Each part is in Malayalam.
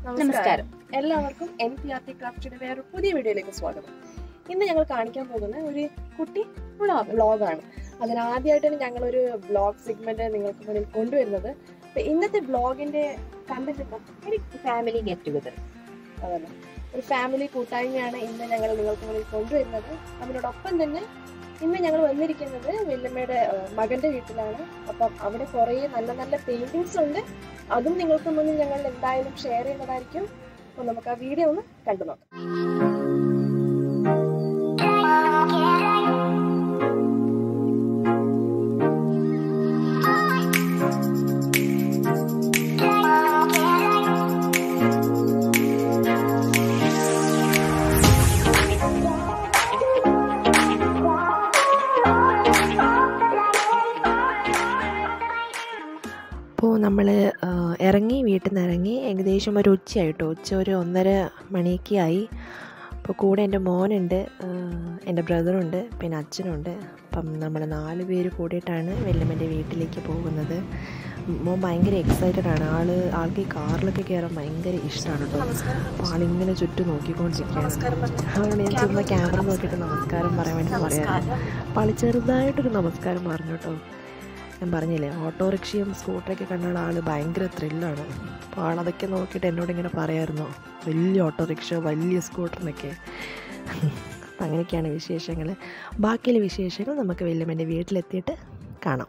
നമസ്കാരം എല്ലാവർക്കും എൻ പി ആർ ടി ക്രാഫ്റ്റിയുടെ വേറെ പുതിയ വീഡിയോയിലേക്ക് സ്വാഗതം ഇന്ന് ഞങ്ങൾ കാണിക്കാൻ പോകുന്ന ഒരു കുട്ടി വ്ളോഗാണ് അതിനാദ്യമായിട്ടാണ് ഞങ്ങൾ ഒരു വ്ളോഗ് സെഗ്മെന്റ് നിങ്ങൾക്ക് മുന്നിൽ കൊണ്ടുവരുന്നത് അപ്പൊ ഇന്നത്തെ വ്ളോഗിന്റെ കണ്ടന്റ് എന്താ ഒരു ഫാമിലി ഗെറ്റ് ടുഗദർ അതല്ല ഒരു ഫാമിലി കൂട്ടായ്മയാണ് ഇന്ന് ഞങ്ങൾ നിങ്ങൾക്ക് മുന്നിൽ കൊണ്ടുവരുന്നത് അതിനോടൊപ്പം തന്നെ ഇന്ന് ഞങ്ങൾ വന്നിരിക്കുന്നത് വെല്ലമ്മയുടെ ഏഹ്, മകന്റെ വീട്ടിലാണ് അപ്പം അവിടെ കുറേ നല്ല നല്ല പെയിന്റിങ്സ് ഉണ്ട് അതും നിങ്ങൾക്ക് മുന്നിൽ ഞങ്ങൾ എന്തായാലും ഷെയർ ചെയ്യുന്നതായിരിക്കും അപ്പം നമുക്ക് ആ വീഡിയോ ഒന്ന് കണ്ടു നോക്കാം അപ്പോൾ നമ്മൾ ഇറങ്ങി വീട്ടിൽ നിന്ന് ഇറങ്ങി ഏകദേശം ഒരു ഉച്ചയായിട്ടോ ഉച്ച ഒരു ഒന്നര മണിയൊക്കെ ആയി അപ്പോൾ കൂടെ എൻ്റെ മോനുണ്ട് ആ, എൻ്റെ ബ്രദറുണ്ട് പിന്നെ അച്ഛനുണ്ട് അപ്പം നമ്മൾ നാല് പേര് കൂടിയിട്ടാണ് വെല്ലമ്മൻ്റെ വീട്ടിലേക്ക് പോകുന്നത് മോൻ ഭയങ്കര എക്സൈറ്റഡ് ആണ് ആള് ആൾക്ക് ഈ കാറിലൊക്കെ കയറാൻ ഭയങ്കര ഇഷ്ടമാണ് കേട്ടോ അപ്പോൾ ആളിങ്ങനെ ചുറ്റും നോക്കിക്കൊണ്ടിരിക്കുകയാണ് അതുകൊണ്ട് ഞാൻ ചുമ്മാ ക്യാമറ നോക്കിയിട്ട് നമസ്കാരം പറയാൻ വേണ്ടി പറയാം അപ്പോൾ ആൾ ചെറുതായിട്ടൊരു നമസ്കാരം പറഞ്ഞു കേട്ടോ ഞാൻ പറഞ്ഞില്ലേ ഓട്ടോറിക്ഷയും സ്കൂട്ടറൊക്കെ കണ്ടാൽ ആൾ ഭയങ്കര ത്രില്ലാണ് അപ്പോൾ ആളതൊക്കെ നോക്കിയിട്ട് എന്നോട് ഇങ്ങനെ പറയായിരുന്നു വലിയ ഓട്ടോറിക്ഷ വലിയ സ്കൂട്ടറിനൊക്കെ അപ്പം അങ്ങനെയൊക്കെയാണ് വിശേഷങ്ങൾ ബാക്കിയുള്ള വിശേഷങ്ങൾ നമുക്ക് വല്യമ്മൻ്റെ വീട്ടിലെത്തിയിട്ട് കാണാം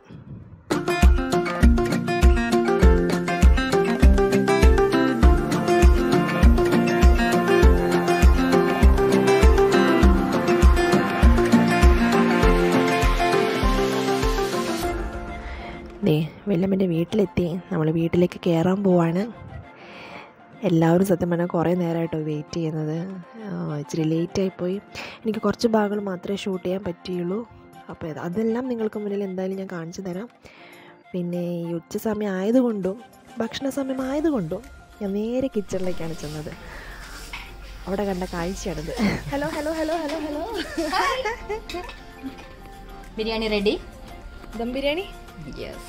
ദേ വെല്ലമ്മൻ്റെ വീട്ടിലെത്തി നമ്മൾ വീട്ടിലേക്ക് കയറാൻ പോവാണ് എല്ലാവരും സത്യം പറഞ്ഞാൽ കുറേ നേരമായിട്ടോ വെയിറ്റ് ചെയ്യുന്നത് ആ, ഇച്ചിരി ലേറ്റായിപ്പോയി എനിക്ക് കുറച്ച് ഭാഗങ്ങൾ മാത്രമേ ഷൂട്ട് ചെയ്യാൻ പറ്റിയുള്ളൂ അപ്പോൾ ഇത് അതെല്ലാം നിങ്ങൾക്ക് മുന്നിൽ എന്തായാലും ഞാൻ കാണിച്ചു തരാം പിന്നെ ഈ ഉച്ച സമയം ആയതുകൊണ്ടും ഭക്ഷണ സമയം ആയതുകൊണ്ടും ഞാൻ നേരെ കിച്ചണിലേക്കാണ് ചെന്നത് അവിടെ കണ്ട കാഴ്ചയാണിത് hello hello hello hello hello biryani ready dum biryani yes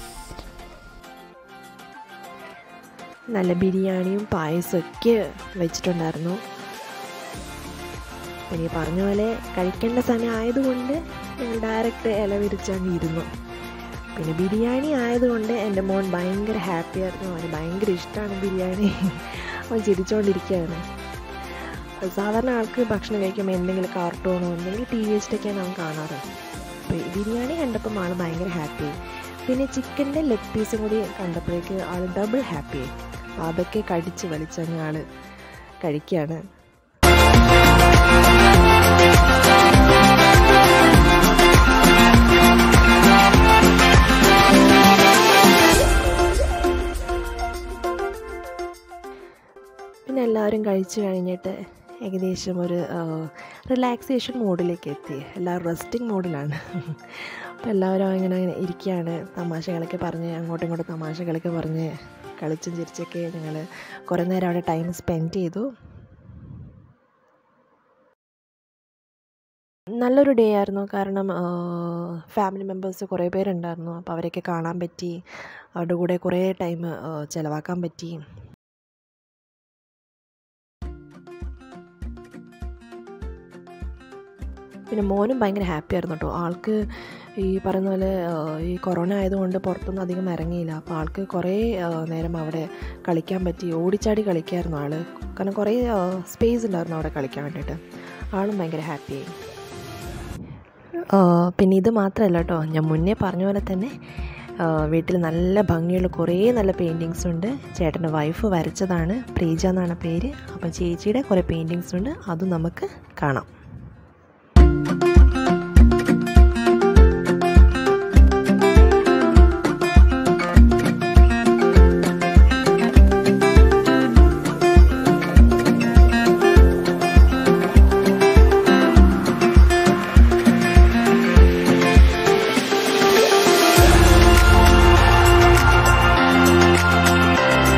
നല്ല ബിരിയാണിയും പായസമൊക്കെ വെച്ചിട്ടുണ്ടായിരുന്നു പിന്നെ ഈ പറഞ്ഞ പോലെ കഴിക്കേണ്ട സമയം ആയതുകൊണ്ട് ഞങ്ങൾ ഡയറക്റ്റ് ഇല വിരിച്ചങ്ങ് ഇരുന്നു പിന്നെ ബിരിയാണി ആയതുകൊണ്ട് എൻ്റെ മോൻ ഭയങ്കര ഹാപ്പി ആയിരുന്നു അവന് ഭയങ്കര ഇഷ്ടമാണ് ബിരിയാണി അവൻ ചിരിച്ചുകൊണ്ടിരിക്കുകയാണ് സാധാരണ ആൾക്ക് ഭക്ഷണം കഴിക്കുമ്പോൾ എന്തെങ്കിലും കാർട്ടൂണോ എന്തെങ്കിലും ടി വി വെച്ചിട്ടൊക്കെയാണ് അവൻ കാണാറ് അപ്പോൾ ഈ ബിരിയാണി കണ്ടപ്പം ആൾ ഭയങ്കര ഹാപ്പി പിന്നെ ചിക്കൻ്റെ ലെഗ് പീസും കൂടി കണ്ടപ്പോഴേക്ക് ആൾ ഡബിൾ ഹാപ്പി അതൊക്കെ കടിച്ച് വലിച്ചങ്ങ് ആൾ കഴിക്കുകയാണ് പിന്നെ എല്ലാവരും കഴിച്ചു കഴിഞ്ഞിട്ട് ഏകദേശം ഒരു റിലാക്സേഷൻ മോഡിലേക്ക് എത്തി എല്ലാവരും റെസ്റ്റിംഗ് മോഡിലാണ് അപ്പോൾ എല്ലാവരും ഇങ്ങനെ ഇങ്ങനെ ഇരിക്കുകയാണ് തമാശകളൊക്കെ പറഞ്ഞ് അങ്ങോട്ടും ഇങ്ങോട്ടും തമാശകളൊക്കെ പറഞ്ഞ് കളിച്ചും ചിരിച്ചൊക്കെ ഞങ്ങൾ കുറേ നേരം അവിടെ ടൈം സ്പെൻഡ് ചെയ്തു നല്ലൊരു ഡേ ആയിരുന്നു കാരണം ഫാമിലി മെമ്പേഴ്സ് കുറേ പേരുണ്ടായിരുന്നു അപ്പോൾ അവരെയൊക്കെ കാണാൻ പറ്റി അവരുടെ കൂടെ കുറേ ടൈം ചിലവാക്കാൻ പറ്റി പിന്നെ മോനും ഭയങ്കര ഹാപ്പി ആയിരുന്നു കേട്ടോ ആൾക്ക് ഈ പറയുന്ന പോലെ ആ, ഈ കൊറോണ ആയതുകൊണ്ട് പുറത്തൊന്നും അധികം ഇറങ്ങിയില്ല അപ്പോൾ ആൾക്ക് കുറേ ആ, നേരം അവിടെ കളിക്കാൻ പറ്റി ഓടിച്ചാടി കളിക്കായിരുന്നു ആൾ കാരണം കുറേ സ്പേസ് ഉണ്ടായിരുന്നു അവിടെ കളിക്കാൻ വേണ്ടിയിട്ട് ആളും ഭയങ്കര ഹാപ്പിയായി ആ, പിന്നെ ഇത് മാത്രമല്ല കേട്ടോ ഞാൻ മുന്നേ പറഞ്ഞ പോലെ തന്നെ ആ, വീട്ടിൽ നല്ല ഭംഗിയുള്ള കുറേ നല്ല പെയിൻറ്റിങ്സ് ഉണ്ട് ചേട്ടൻ്റെ വൈഫ് വരച്ചതാണ് പ്രീജ എന്നാണ് പേര് അപ്പം ചേച്ചിയുടെ കുറേ പെയിൻറ്റിങ്സ് ഉണ്ട് അതും നമുക്ക് കാണാം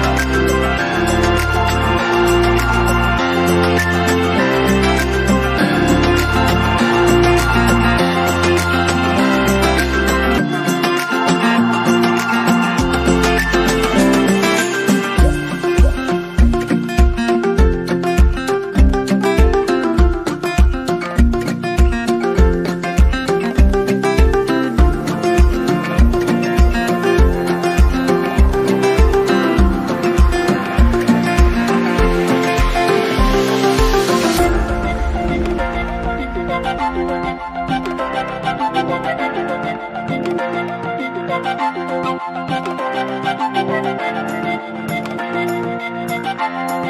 Thank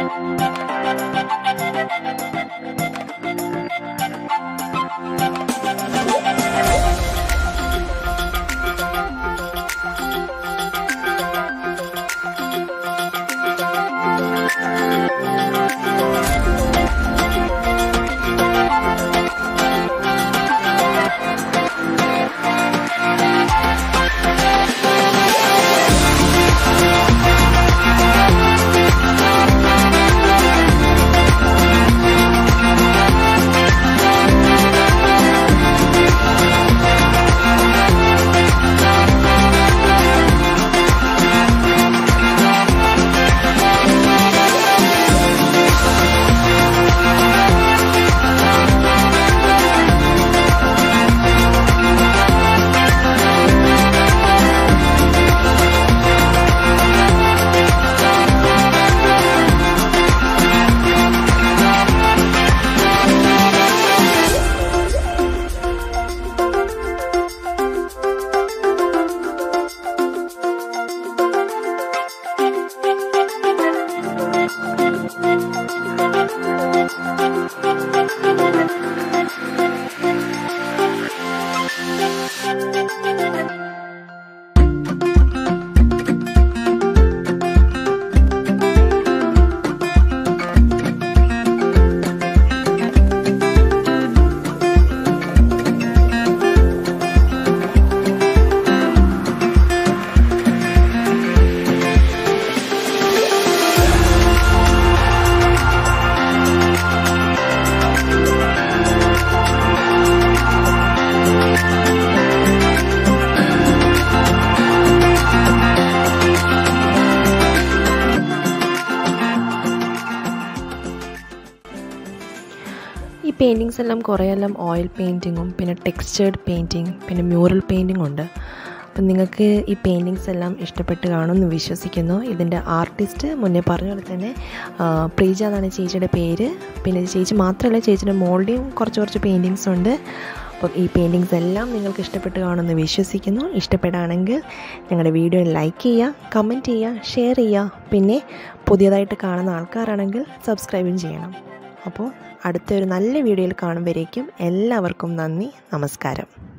ഈ പെയിൻറ്റിങ്സ് എല്ലാം കുറേയെല്ലാം ഓയിൽ പെയിൻറ്റിങ്ങും പിന്നെ ടെക്സ്ചേർഡ് പെയിൻറ്റിങ് പിന്നെ മ്യൂറൽ പെയിൻറ്റിംഗ് ഉണ്ട് അപ്പം നിങ്ങൾക്ക് ഈ പെയിൻറ്റിങ്സ് എല്ലാം ഇഷ്ടപ്പെട്ട് കാണുമെന്ന് വിശ്വസിക്കുന്നു ഇതിൻ്റെ ആർട്ടിസ്റ്റ് മുന്നേ പറഞ്ഞ പോലെ തന്നെ ആ, പ്രീജ എന്നാണ് ചേച്ചിയുടെ പേര് പിന്നെ ചേച്ചി മാത്രമല്ല ചേച്ചിയുടെ മോളുടെയും കുറച്ച് കുറച്ച് പെയിൻറ്റിങ്സ് ഉണ്ട് അപ്പം ഈ പെയിൻറ്റിങ്സ് എല്ലാം നിങ്ങൾക്ക് ഇഷ്ടപ്പെട്ട് കാണുമെന്ന് വിശ്വസിക്കുന്നു ഇഷ്ടപ്പെടുകയാണെങ്കിൽ ഞങ്ങളുടെ വീഡിയോ ലൈക്ക് ചെയ്യുക കമൻറ്റ് ചെയ്യുക ഷെയർ ചെയ്യുക പിന്നെ പുതിയതായിട്ട് കാണുന്ന ആൾക്കാരാണെങ്കിൽ സബ്സ്ക്രൈബും ചെയ്യണം അപ്പോൾ അടുത്ത ഒരു നല്ല വീഡിയോയിൽ കാണുമ്പോഴേക്കും എല്ലാവർക്കും നന്ദി നമസ്കാരം